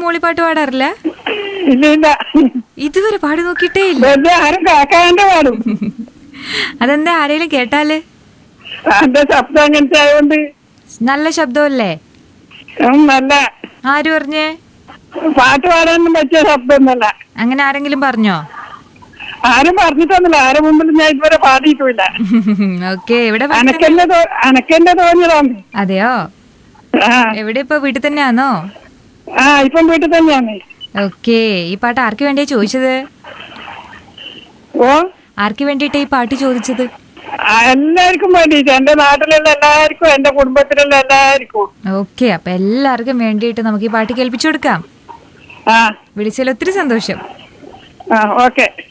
മൂളിപ്പാട്ട് പാടാറില്ല ഇല്ല ഇല്ല ഇതുവരെ പാടി നോക്കിയിട്ടേ ഇല്ല വെറുതെ ആരും കാക്കാന്റെ പാടും അതെന്താ ആരെങ്കിലും കേട്ടാല് എന്റെ ശബ്ദം അങ്ങനത്തെ ആയതുകൊണ്ട് നല്ല ശബ്ദമല്ലേ ഉം, നല്ല ആര് പറഞ്ഞേ പാട്ട് പാടാനൊന്നും പറ്റിയ ശബ്ദമൊന്നുമല്ല അങ്ങനെ ആരെങ്കിലും പറഞ്ഞോ ആരും പറഞ്ഞിട്ടൊന്നുമില്ല ആരും മുമ്പിൽ ഞാൻ ഇതുവരെ പാടിയിട്ടില്ല ഓക്കെ എവിടെ പഠിക്കുന്നെ? അനക്കെന്നെ തോ- അനക്കെന്നെ തോന്നിയതാണ് അതെയോ ആ എവിടെ ഇപ്പൊ വീട്ടിൽ തന്നെയാണോ ആ ഇപ്പം വീട്ടിൽ തന്നെയാണ് ഓക്കെ ഈ പാട്ട് ആർക്ക് വേണ്ടിയാ ചോദിച്ചത് ഓ ആർക്ക് വേണ്ടിയിട്ടാ ഈ പാട്ട് ചോദിച്ചത് ആ, എല്ലാവർക്കും വേണ്ടിയിട്ട് എന്റെ നാട്ടിലുള്ള എല്ലാവർക്കും എന്റെ കുടുംബത്തിലുള്ള എല്ലാവർക്കും ഓക്കെ അപ്പൊ എല്ലാവർക്കും വേണ്ടിയിട്ട് നമുക്ക് ഈ പാട്ട് കേൾപ്പിച്ചു കൊടുക്കാം ആ വിളിച്ചതിൽ ഒത്തിരി സന്തോഷം ആ ഓക്കെ